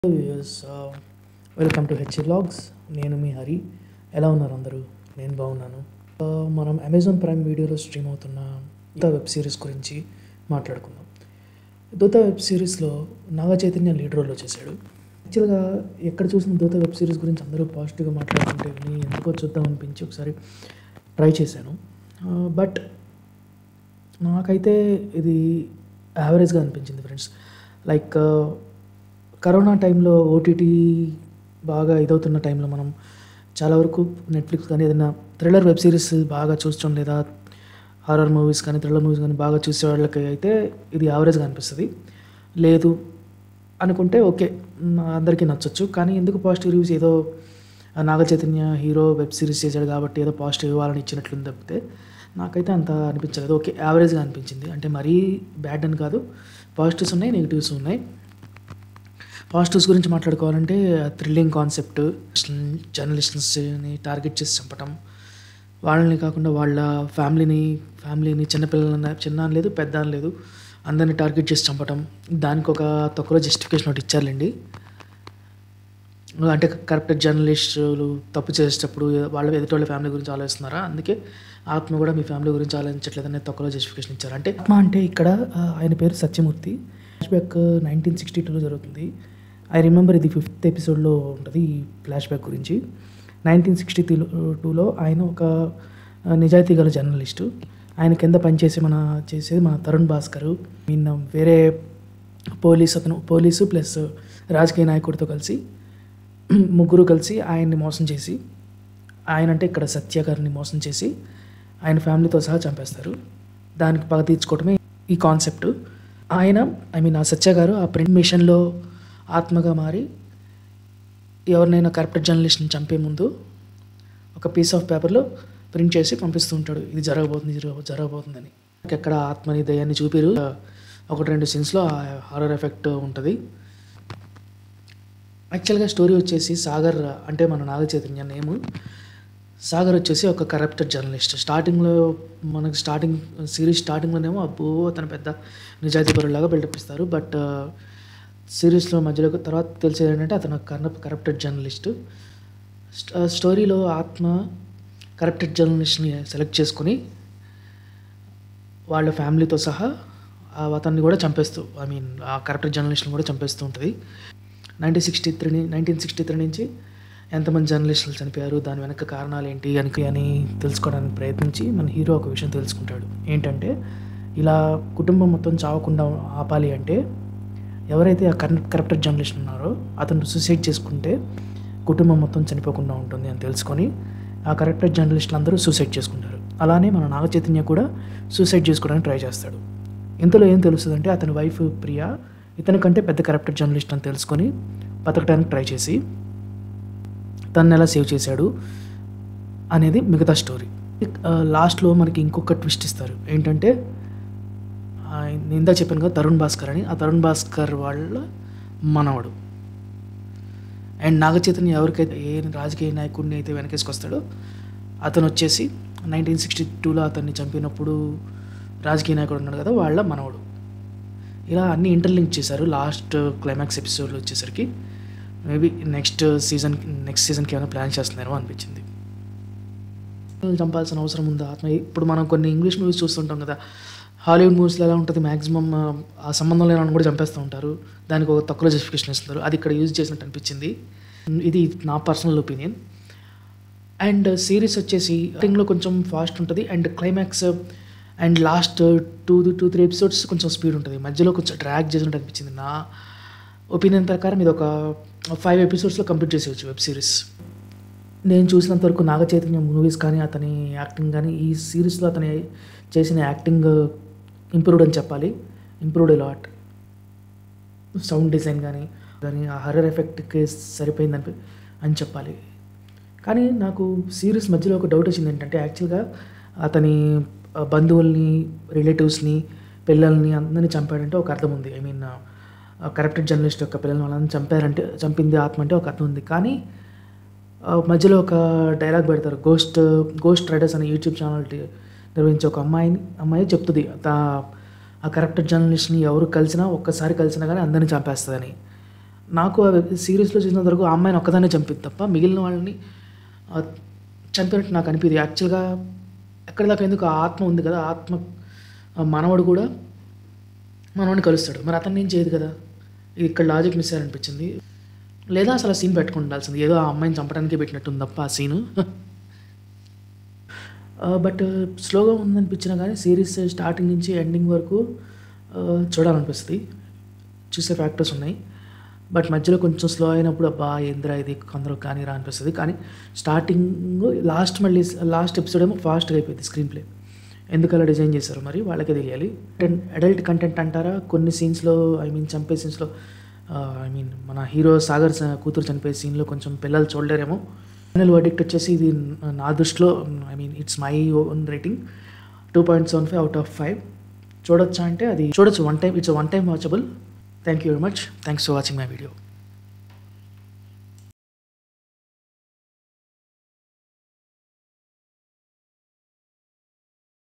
viewers welcome to H vlogs నేను మీ హరి ఎలా ఉన్నారు అందరూ నేను బాగున్నాను Uh, మనం అమెజాన్ ప్రైమ్ వీడియోలో స్ట్రీమ్ అవుతున్న దూత వెబ్ సిరీస్ గురించి మాట్లాడుకుందాం దూత వెబ్ సిరీస్లో నాగ చైతన్య లీడ్ రోల్లో చేశాడు యాక్చువల్గా ఎక్కడ చూసిన దూత వెబ్ సిరీస్ గురించి అందరూ పాజిటివ్గా మాట్లాడుతుంటే విని ఎందుకో చూద్దాం అనిపించి ఒకసారి ట్రై చేశాను బట్ నాకైతే ఇది యావరేజ్గా అనిపించింది ఫ్రెండ్స్ లైక్ కరోనా టైంలో ఓటీటీ బాగా ఇదవుతున్న టైంలో మనం చాలా వరకు నెట్ఫ్లిక్స్ కానీ ఏదైనా థ్రిల్లర్ వెబ్ సిరీస్ బాగా చూస్తాం లేదా హారర్ మూవీస్ కానీ థ్రిల్లర్ మూవీస్ కానీ బాగా చూసే వాళ్ళకి అయితే ఇది యావరేజ్గా అనిపిస్తుంది లేదు అనుకుంటే ఓకే మ్, అందరికీ నచ్చొచ్చు కానీ ఎందుకు పాజిటివ్ రివ్యూస్ ఏదో ఆ Naga Chaitanya hero web series చేశాడు కాబట్టి ఏదో పాజిటివ్ ఇవ్వాలని ఇచ్చినట్లుంది తప్పితే నాకైతే అంత అనిపించలేదు ఓకే యావరేజ్గా అనిపించింది అంటే మరీ బ్యాడ్ అని కాదు పాజిటివ్స్ ఉన్నాయి నెగిటివ్స్ ఉన్నాయి పాజిటివ్స్ గురించి మాట్లాడుకోవాలంటే థ్రిల్లింగ్ కాన్సెప్ట్ జర్నలిస్ట్ని టార్గెట్ చేసి చంపటం వాళ్ళని కాకుండా వాళ్ళ ఫ్యామిలీని ఫ్యామిలీని చిన్నపిల్లలని చిన్న అని లేదు పెద్ద అని లేదు అందరిని టార్గెట్ చేసి చంపటం దానికి ఒక తక్కువ జస్టిఫికేషన్ ఒకటి ఇచ్చారులేండి అంటే కరెక్ట్ జర్నలిస్టులు తప్పు చేసేటప్పుడు వాళ్ళ ఎదుటి వాళ్ళ ఫ్యామిలీ గురించి ఆలోచిస్తున్నారా అందుకే ఆత్మ కూడా మీ ఫ్యామిలీ గురించి ఆలోచించట్లేదనే తక్కువ జస్టిఫికేషన్ ఇచ్చారు అంటే ఆత్మ అంటే ఇక్కడ ఆ, ఆయన పేరు Satyamurthy flashback nineteen sixty టూలో జరుగుతుంది ఐ రిమెంబర్ ఇది ఫిఫ్త్ ఎపిసోడ్లో ఉంటుంది ఈ ఫ్లాష్ బ్యాక్ గురించి నైన్టీన్ సిక్స్టీ టూలో ఆయన ఒక ఆ, నిజాయితీ గల జర్నలిస్టు ఆయన కింద పనిచేసి మన చేసేది మన తరుణ్ భాస్కర్ మీన్ వేరే పోలీస్ అతను పోలీసు ప్లస్ రాజకీయ నాయకుడితో కలిసి ముగ్గురు కలిసి ఆయన్ని మోసం చేసి ఆయన అంటే ఇక్కడ సత్య గారిని మోసం చేసి ఆయన ఫ్యామిలీతో సహా చంపేస్తారు దానికి పగ తీర్చుకోవటమే ఈ కాన్సెప్ట్ ఆయన ఐ మీన్ ఆ సత్య గారు ఆ ప్రింట్ మిషన్లో ఆత్మగా మారి ఎవరినైనా కరెక్ట్ జర్నలిస్ట్ని చంపే ముందు ఒక పీస్ ఆఫ్ పేపర్లో ప్రింట్ చేసి పంపిస్తూ ఉంటాడు ఇది జరగబోతుంది ఇది జరగబోతుందని ఎక్కడ ఆత్మని దయాన్ని చూపిరు ఒకటి రెండు సీన్స్లో హారర్ ఎఫెక్ట్ ఉంటుంది యాక్చువల్గా స్టోరీ వచ్చేసి సాగర్ అంటే మన నాగ చైతన్య నేమ్ సాగర్ వచ్చేసి ఒక కరప్టెడ్ జర్నలిస్ట్ స్టార్టింగ్లో మనకి స్టార్టింగ్ సిరీస్ స్టార్టింగ్లోనేమో అబ్బో అతను పెద్ద నిజాయితీ పరులాగా బిల్డప్ ఇస్తారు బట్ సిరీస్లో మధ్యలో తర్వాత తెలిసేది ఏంటంటే అతను కరప్ కరప్టెడ్ జర్నలిస్ట్ స్టోరీలో ఆత్మ కరప్టెడ్ జర్నలిస్ట్ని సెలెక్ట్ చేసుకుని వాళ్ళ ఫ్యామిలీతో సహా ఆ అతన్ని కూడా చంపేస్తూ ఐ మీన్ ఆ కరప్టెడ్ జర్నలిస్ట్ని కూడా చంపేస్తూ ఉంటుంది nineteen sixty three nineteen sixty three నుంచి ఎంతమంది జర్నలిస్టులు చనిపోయారు దాని వెనక కారణాలు ఏంటి అని అని తెలుసుకోవడానికి ప్రయత్నించి మన హీరో ఒక విషయం తెలుసుకుంటాడు ఏంటంటే ఇలా కుటుంబం మొత్తం చావకుండా ఆపాలి అంటే ఎవరైతే ఆ కరెక్ట్ కరప్టెడ్ జర్నలిస్ట్ ఉన్నారో అతను సూసైడ్ చేసుకుంటే కుటుంబం మొత్తం చనిపోకుండా ఉంటుంది అని తెలుసుకొని ఆ కరెక్టెడ్ జర్నలిస్టులు అందరూ సూసైడ్ చేసుకుంటారు అలానే మన నాగ చైతన్య కూడా సూసైడ్ చేసుకోవడానికి ట్రై చేస్తాడు ఇంతలో ఏం తెలుస్తుందంటే అతని వైఫ్ ప్రియా ఇతని కంటే పెద్ద కరప్టెడ్ జర్నలిస్ట్ అని తెలుసుకొని బతకడానికి ట్రై చేసి తను ఎలా సేవ్ చేశాడు అనేది మిగతా స్టోరీ లాస్ట్లో మనకి ఇంకొక ట్విస్ట్ ఇస్తారు ఏంటంటే ఆ, నేను ఇందా చెప్పాను కదా తరుణ్ భాస్కర్ అని ఆ తరుణ్ భాస్కర్ వాళ్ళ మనవడు అండ్ నాగ చైతన్య ఎవరికైతే ఏ రాజకీయ నాయకుడిని అయితే వెనకేసుకొస్తాడో అతను వచ్చేసి నైన్టీన్ సిక్స్టీ టూలో అతన్ని చంపినప్పుడు రాజకీయ నాయకుడు ఉన్నాడు కదా వాళ్ళ మనవడు ఇలా అన్ని ఇంటర్లింక్ చేశారు లాస్ట్ క్లైమాక్స్ ఎపిసోడ్లో వచ్చేసరికి మేబీ నెక్స్ట్ సీజన్ నెక్స్ట్ సీజన్కి ఏమైనా ప్లాన్ చేస్తున్నారో అనిపించింది చంపాల్సిన అవసరం ఉందా ఆత్మ ఇప్పుడు మనం కొన్ని ఇంగ్లీష్ మూవీస్ చూస్తుంటాం కదా హాలీవుడ్ మూవీస్లో ఎలా ఉంటుంది మ్యాక్సిమం ఆ సంబంధం లేని వాళ్ళని కూడా చంపేస్తూ ఉంటారు దానికి ఒక తక్కువ జస్టిఫికేషన్ ఇస్తారు అది ఇక్కడ యూజ్ చేసినట్టు అనిపించింది ఇది నా పర్సనల్ ఒపీనియన్ అండ్ సిరీస్ వచ్చేసి లో కొంచెం ఫాస్ట్ ఉంటుంది and climax and last two two three episodes కొంచెం స్పీడ్ ఉంటుంది మధ్యలో కొంచెం డ్రాగ్ చేసినట్టు అనిపించింది నా ఒపీనియన్ ప్రకారం ఇది ఒక ఫైవ్ ఎపిసోడ్స్లో కంప్లీట్ చేసేయచ్చు వెబ్ సిరీస్ నేను చూసినంత వరకు నాగ చైతన్య మూవీస్ కానీ అతని యాక్టింగ్ కానీ ఈ సిరీస్లో అతని చేసిన యాక్టింగ్ ఇంప్రూవ్డ్ అని చెప్పాలి ఇంప్రూవ్డ్ లాట్ సౌండ్ డిజైన్ కానీ కానీ ఆ హర్రర్ ఎఫెక్ట్కి సరిపోయిందని అని చెప్పాలి కానీ నాకు సిరీస్ మధ్యలో ఒక డౌట్ వచ్చింది ఏంటంటే యాక్చువల్గా అతని ఆ, బంధువుల్ని రిలేటివ్స్ని పిల్లల్ని అందరినీ చంపాడంటే ఒక అర్థం ఉంది ఐ మీన్ కరెక్టెడ్ జర్నలిస్ట్ యొక్క పిల్లల్ని వాళ్ళని చంపారంటే చంపింది ఆత్మ అంటే ఒక అర్థం ఉంది కానీ ఆ, మధ్యలో ఒక డైలాగ్ పెడతారు గోస్ట్ గోస్ట్ రైడర్స్ అనే యూట్యూబ్ ఛానల్ టి- నిర్వహించే ఒక అమ్మాయిని అమ్మాయి చెప్తుంది తా- ఆ కరెక్ట్ జర్నలిస్ట్ని ఎవరు కలిసినా ఒక్కసారి కలిసినా కానీ అందరినీ చంపేస్తుందని నాకు ఆ వెబ్ సిరీస్లో చూసినంత వరకు ఆ అమ్మాయిని ఒక్కదాన్నే చంపిద్ది తప్ప మిగిలిన వాళ్ళని ఆ, చంపినట్టు నాకు అనిపింది యాక్చువల్గా ఎక్కడి దాకా ఎందుకు ఆ ఆత్మ ఉంది కదా ఆ ఆత్మ ఆ మనవడు కూడా మనవాడిని కలుస్తాడు మరి అతన్ని ఏం చేయదు కదా ఇది ఇక్కడ లాజిక్ మిస్ అనిపించింది లేదా అసలు ఆ సీన్ పెట్టుకుని ఉండాల్సింది ఏదో ఆ అమ్మాయిని చంపడానికే పెట్టినట్టుంది తప్ప ఆ సీను బట్ స్లోగా ఉందనిపించినా కానీ సిరీస్ స్టార్టింగ్ నుంచి ఎండింగ్ వరకు ఆ, చూడాలనిపిస్తుంది చూసే ఫ్యాక్టర్స్ ఉన్నాయి బట్ మధ్యలో కొంచెం స్లో అయినప్పుడు అబ్బా ఏంద్రా ఇది కొందరు కానీ రా అనిపిస్తుంది కానీ స్టార్టింగ్ లాస్ట్ మళ్ళీ లాస్ట్ ఎపిసోడ్ ఏమో ఫాస్ట్గా అయిపోయింది స్క్రీన్ ప్లే ఎందుకు అలా డిజైన్ చేశారు మరి వాళ్ళకే తెలియాలి అడల్ట్ కంటెంట్ అంటారా కొన్ని సీన్స్లో ఐ మీన్ చంపే సీన్స్లో ఐ మీన్ మన హీరో సాగర్ స- కూతురు చనిపోయే సీన్లో కొంచెం పిల్లలు చూడలేరేమో ఫైనల్ వర్డిక్ట్ వచ్చేసి ఇది నా దృష్టిలో I mean it's my own rating two point seven five out of five చూడొచ్చా అంటే అది చూడొచ్చు one time it's one time watchable thank you very much thanks for watching my video